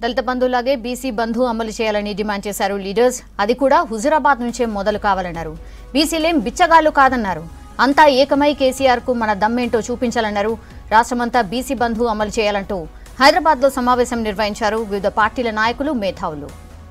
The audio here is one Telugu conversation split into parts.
దళిత బంధువులాగే బీసీ బంధు అమలు చేయాలని డిమాండ్ చేశారు లీడర్స్ అది కూడా హుజురాబాద్ నుంచే మొదలు కావాలన్నారు బీసీలేం బిచ్చగాళ్లు కాదన్నారు అంతా ఏకమై కేసీఆర్ కు మన దమ్మేంటో చూపించాలన్నారు రాష్ట్రమంతా బీసీ బంధు అమలు చేయాలంటూ హైదరాబాద్ లో సమావేశం నిర్వహించారు వివిధ పార్టీల నాయకులు మేధావులు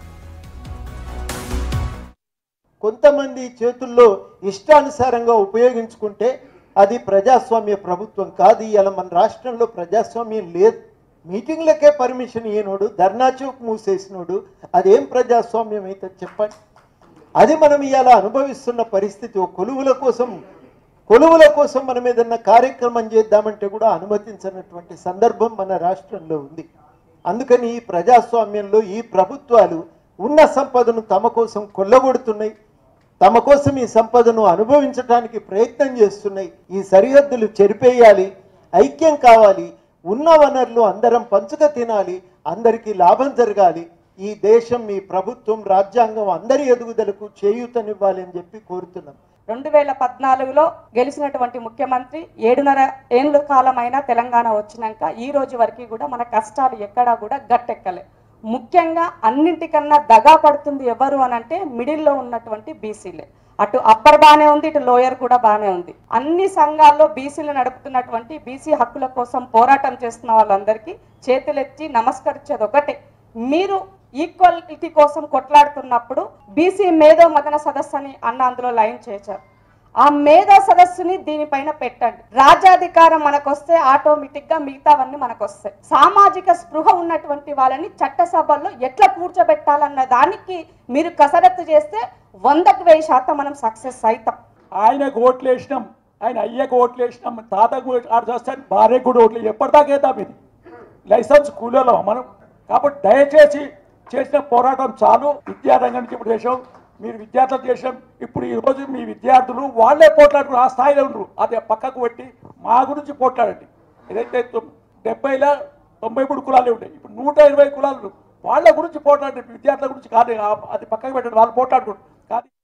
కొంతమంది చేతుల్లో ఇష్టానుసారంగా ఉపయోగించుకుంటే అది ప్రజాస్వామ్య ప్రభుత్వం కాదు ఇవాళ మన రాష్ట్రంలో ప్రజాస్వామ్యం లేదు మీటింగ్లకే పర్మిషన్ ఇయ్యనోడు ధర్నా చౌక్ మూసేసినోడు అదేం ప్రజాస్వామ్యం అయితే చెప్పండి అది మనం ఇవాళ అనుభవిస్తున్న పరిస్థితి ఓ కొలువుల కోసం కొలువుల కోసం మనం ఏదన్నా కార్యక్రమం చేద్దామంటే కూడా అనుమతించినటువంటి సందర్భం మన రాష్ట్రంలో ఉంది అందుకని ఈ ప్రజాస్వామ్యంలో ఈ ప్రభుత్వాలు ఉన్న సంపదను తమ కోసం కొల్లగొడుతున్నాయి తమ కోసం ఈ సంపదను అనుభవించడానికి ప్రయత్నం చేస్తున్నాయి ఈ సరిహద్దులు చెరిపేయాలి ఐక్యం కావాలి ఉన్న వనరులు అందరం పంచుక తినాలి అందరికీ లాభం జరగాలి ఈ దేశం ఈ ప్రభుత్వం రాజ్యాంగం అందరి ఎదుగుదలకు చేయూతనివ్వాలి అని చెప్పి కోరుతున్నాం రెండు వేల పద్నాలుగులో గెలిచినటువంటి ముఖ్యమంత్రి ఏడున్నర ఏళ్ళ కాలమైన తెలంగాణ వచ్చినాక ఈ రోజు వరకు కూడా మన కష్టాలు ఎక్కడా కూడా గట్టెక్కలే ముఖ్యంగా అన్నింటికన్నా దగా పడుతుంది ఎవరు అని అంటే మిడిల్లో ఉన్నటువంటి బీసీలే అటు అప్పర్ బానే ఉంది ఇటు లోయర్ కూడా బానే ఉంది అన్ని సంఘాల్లో బీసీలు నడుపుతున్నటువంటి బీసీ హక్కుల కోసం పోరాటం చేస్తున్న వాళ్ళందరికీ చేతులెత్తి నమస్కరించేది ఒకటే మీరు ఈక్వాలిటీ కోసం కొట్లాడుతున్నప్పుడు బీసీ మేధో మదన సదస్సు అని అన్న అందులో లైన్ చేశారు ఆ మేధో సదస్సుని దీనిపైన పెట్టండి రాజ్యాధికారం మనకొస్తే ఆటోమేటిక్ గా మిగతావన్నీ మనకొస్తాయి సామాజిక స్పృహ ఉన్నటువంటి వాళ్ళని చట్టసభల్లో ఎట్లా కూర్చోబెట్టాలన్న దానికి మీరు కసరత్తు చేస్తే వందకు వెయ్యి శాతం మనం సక్సెస్ అవుతాం ఆయనకు ఓట్లు వేసినాం ఆయన అయ్యకు ఓట్లు వేసినాం తాతకు ఆడు చేస్తాను భార్యకు కూడా ఓట్లు ఎప్పటిదాకా వేద్దాం ఇది లైసెన్స్ కూలీలో మనం కాబట్టి దయచేసి చేసిన పోరాటం చాలు విద్యారంగం నుంచి ఇప్పుడు చేసాం మీరు విద్యార్థులు చేసాం ఇప్పుడు ఈ రోజు మీ విద్యార్థులు వాళ్ళే పోట్లాడుకున్నారు ఆ స్థాయిలో ఉండరు అది పక్కకు పెట్టి మా గురించి పోట్లాడండి ఏదైతే తొమ్- డెబ్బైలో తొంభై మూడు కులాలు ఉంటాయి ఇప్పుడు నూట ఇరవై కులాలు వాళ్ళ గురించి పోట్లాడండి విద్యార్థుల గురించి కాదు ఆ- అది పక్కకు పెట్టండి వాళ్ళు పోట్లాడుకుంటారు కానీ